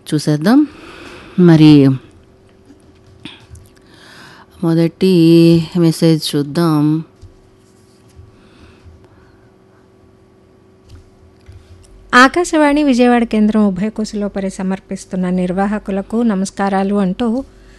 చూసేద్దాం మరి మొదటి మెసేజ్ చూద్దాం ఆకాశవాణి విజయవాడ కేంద్రం ఉభయ కుశలోపరి సమర్పిస్తున్న నిర్వాహకులకు నమస్కారాలు అంటూ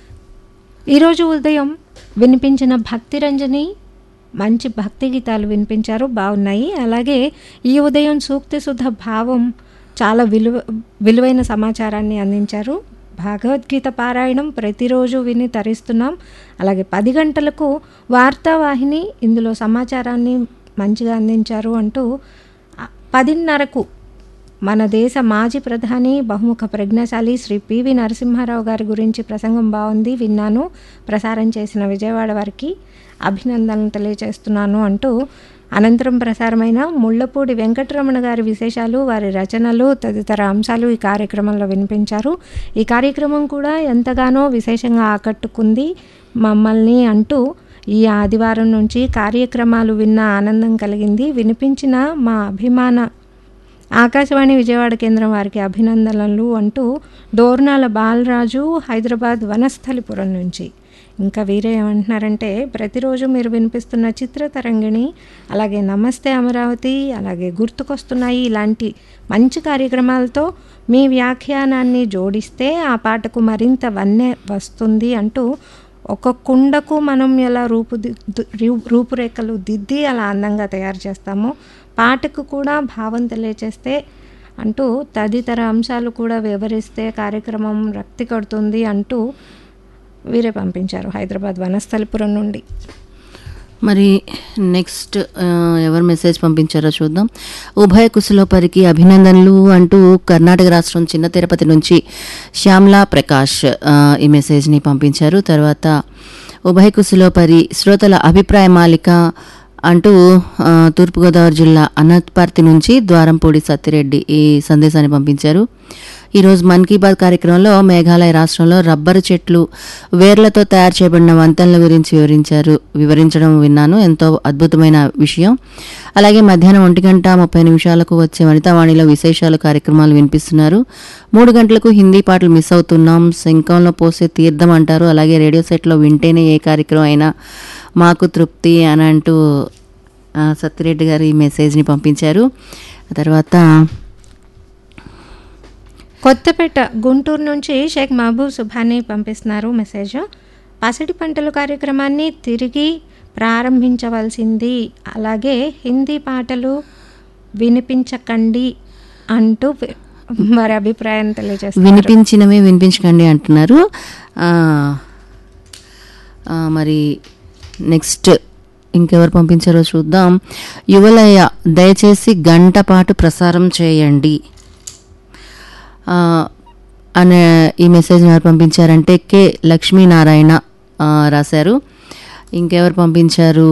ఈరోజు ఉదయం వినిపించిన భక్తి రంజని మంచి భక్తి గీతాలు వినిపించారు బాగున్నాయి అలాగే ఈ ఉదయం సూక్తి సుధ భావం చాలా విలువ విలువైన సమాచారాన్ని అందించారు భగవద్గీత పారాయణం ప్రతిరోజు విని తరిస్తున్నాం అలాగే పది గంటలకు వార్తావాహిని ఇందులో సమాచారాన్ని మంచిగా అందించారు అంటూ ఆ, పదిన్నరకు మన దేశ మాజీ ప్రధాని బహుముఖ ప్రజ్ఞాశాలి శ్రీ పివి నరసింహారావు గారి గురించి ప్రసంగం బాగుంది విన్నాను ప్రసారం చేసిన విజయవాడ వారికి అభినందనలు తెలియజేస్తున్నాను అంటూ అనంతరం ప్రసారమైన ముళ్ళపూడి వెంకటరమణ గారి విశేషాలు వారి రచనలు తదితర అంశాలు ఈ కార్యక్రమంలో వినిపించారు ఈ కార్యక్రమం కూడా ఎంతగానో విశేషంగా ఆకట్టుకుంది మమ్మల్ని అంటూ ఈ ఆదివారం నుంచి కార్యక్రమాలు విన్న ఆనందం కలిగింది వినిపించిన మా అభిమాన ఆకాశవాణి విజయవాడ కేంద్రం వారికి అభినందనలు అంటూ డోర్నాల బాలరాజు హైదరాబాద్ వనస్థలిపురం నుంచి ఇంకా వీరే ఏమంటున్నారంటే ప్రతిరోజు మీరు వినిపిస్తున్న చిత్రతరంగిణి అలాగే నమస్తే అమరావతి అలాగే గుర్తుకొస్తున్నాయి ఇలాంటి మంచి కార్యక్రమాలతో మీ వ్యాఖ్యానాన్ని జోడిస్తే ఆ పాటకు మరింత వన్నె వస్తుంది అంటూ ఒక కుండకు మనం ఎలా రూపుదిద్దు రూ- రూపురేఖలు దిద్ది అలా అందంగా తయారు చేస్తామో పాటకు కూడా భావం తెలియచేస్తే అంటూ తదితర అంశాలు కూడా వివరిస్తే కార్యక్రమం రక్తి కడుతుంది అంటూ వీరే పంపించారు హైదరాబాద్ వనస్థలిపురం నుండి మరి నెక్స్ట్ ఆ, ఎవరు మెసేజ్ పంపించారో చూద్దాం ఉభయ కుశలోపరికి అభినందనలు అంటూ కర్ణాటక రాష్ట్రం చిన్న తిరుపతి నుంచి శ్యామ్లా ప్రకాష్ ఆ, ఈ మెసేజ్ని పంపించారు తర్వాత ఉభయ కుశలోపరి శ్రోతల అభిప్రాయ మాలిక అంటూ ఆ, తూర్పుగోదావరి జిల్లా అనంతపర్తి నుంచి ద్వారంపూడి సత్తిరెడ్డి ఈ సందేశాన్ని పంపించారు ఈరోజు మన్ కీ బాత్ కార్యక్రమంలో మేఘాలయ రాష్ట్రంలో రబ్బరు చెట్లు వేర్లతో తయారు చేయబడిన వంతెనల గురించి వివరించారు వివరించడం విన్నాను ఎంతో అద్భుతమైన విషయం అలాగే మధ్యాహ్నం ఒంటి గంట ముప్పై నిమిషాలకు వచ్చే వనితావాణిలో విశేషాలు కార్యక్రమాలు వినిపిస్తున్నారు మూడు గంటలకు హిందీ పాటలు మిస్ అవుతున్నాం శంఖంలో పోసే తీర్థం అంటారు అలాగే రేడియో సెట్లో వింటేనే ఏ కార్యక్రమం అయినా మాకు తృప్తి అని అంటూ ఆ, సత్యరెడ్డి గారు ఈ మెసేజ్ని పంపించారు ఆ తర్వాత కొత్తపేట గుంటూరు నుంచి షేక్ మహబూబ్ సుభాని పంపిస్తున్నారు మెసేజ్ పసిడి పంటలు కార్యక్రమాన్ని తిరిగి ప్రారంభించవలసింది అలాగే హిందీ పాటలు వినిపించకండి అంటూ వి- వారి అభిప్రాయం తెలియజేస్తారు వినిపించినవే వినిపించకండి అంటున్నారు ఆ, ఆ, మరి నెక్స్ట్ ఇంకెవరు పంపించారో చూద్దాం యువలయ దయచేసి గంట పాటు ప్రసారం చేయండి ఆ, అనే ఈ మెసేజ్ ఎవరు పంపించారంటే కె లక్ష్మీనారాయణ ఆ, రాశారు ఇంకెవరు పంపించారు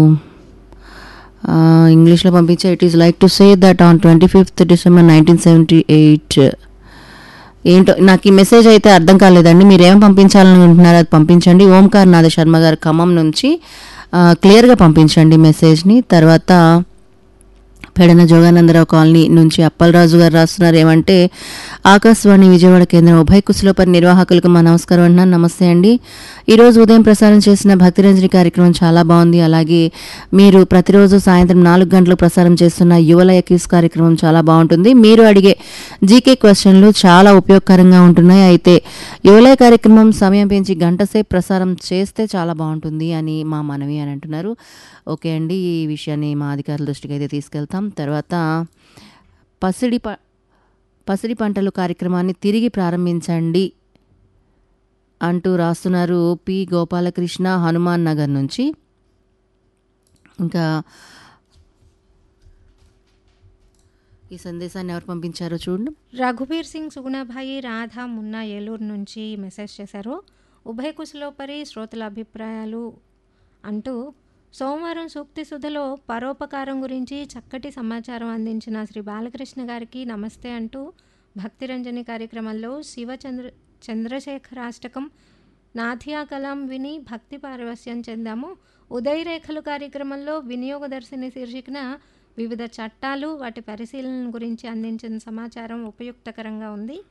ఆ, ఇంగ్లీష్లో పంపించే it is like to say that on twenty fifth December nineteen seventy eight ఏంటో నాకు ఈ మెసేజ్ అయితే అర్థం కాలేదండి మీరు ఏం పంపించాలనుకుంటున్నారో అది పంపించండి ఓంకార్ నాథ శర్మ గారు ఖమ్మం నుంచి ఆ, క్లియర్గా పంపించండి మెసేజ్ని తర్వాత పెడన జోగానందరావు కాలనీ నుంచి అప్పలరాజు గారు రాస్తున్నారు ఏమంటే ఆకాశవాణి విజయవాడ కేంద్రం ఉభయ కుశలోపరి నిర్వాహకులకు మా నమస్కారం అంటున్నాను నమస్తే అండి ఈరోజు ఉదయం ప్రసారం చేసిన భక్తిరంజని కార్యక్రమం చాలా బాగుంది అలాగే మీరు ప్రతిరోజు సాయంత్రం నాలుగు గంటలకు ప్రసారం చేస్తున్న యువలయ క్యూస్ కార్యక్రమం చాలా బాగుంటుంది మీరు అడిగే జీకే క్వశ్చన్లు చాలా ఉపయోగకరంగా ఉంటున్నాయి అయితే యువలయ కార్యక్రమం సమయం పెంచి గంట సేపు ప్రసారం చేస్తే చాలా బాగుంటుంది అని మా మనవి అని అంటున్నారు ఓకే అండి ఈ విషయాన్ని మా అధికారుల దృష్టికి అయితే తీసుకెళ్తాం తర్వాత పసిడి ప పసిడి పంటలు కార్యక్రమాన్ని తిరిగి ప్రారంభించండి అంటూ రాస్తున్నారు పి గోపాలకృష్ణ హనుమాన్ నగర్ నుంచి ఇంకా ఈ సందేశాన్ని ఎవరు పంపించారో చూడండి రఘుబీర్ సింగ్ సుగుణాభాయి రాధా మున్నా ఏలూరు నుంచి మెసేజ్ చేశారు ఉభయ కుశలోపరి శ్రోతల అభిప్రాయాలు అంటూ సోమవారం సూక్తి సుధలో పరోపకారం గురించి చక్కటి సమాచారం అందించిన శ్రీ బాలకృష్ణ గారికి నమస్తే అంటూ భక్తిరంజని కార్యక్రమంలో శివచంద్ర చంద్రశేఖరాష్టకం నాథియా కలాం విని భక్తి పారవస్యం చెందాము ఉదయ రేఖలు కార్యక్రమంలో వినియోగదర్శిని శీర్షికన వివిధ చట్టాలు వాటి పరిశీలన గురించి అందించిన సమాచారం ఉపయుక్తకరంగా ఉంది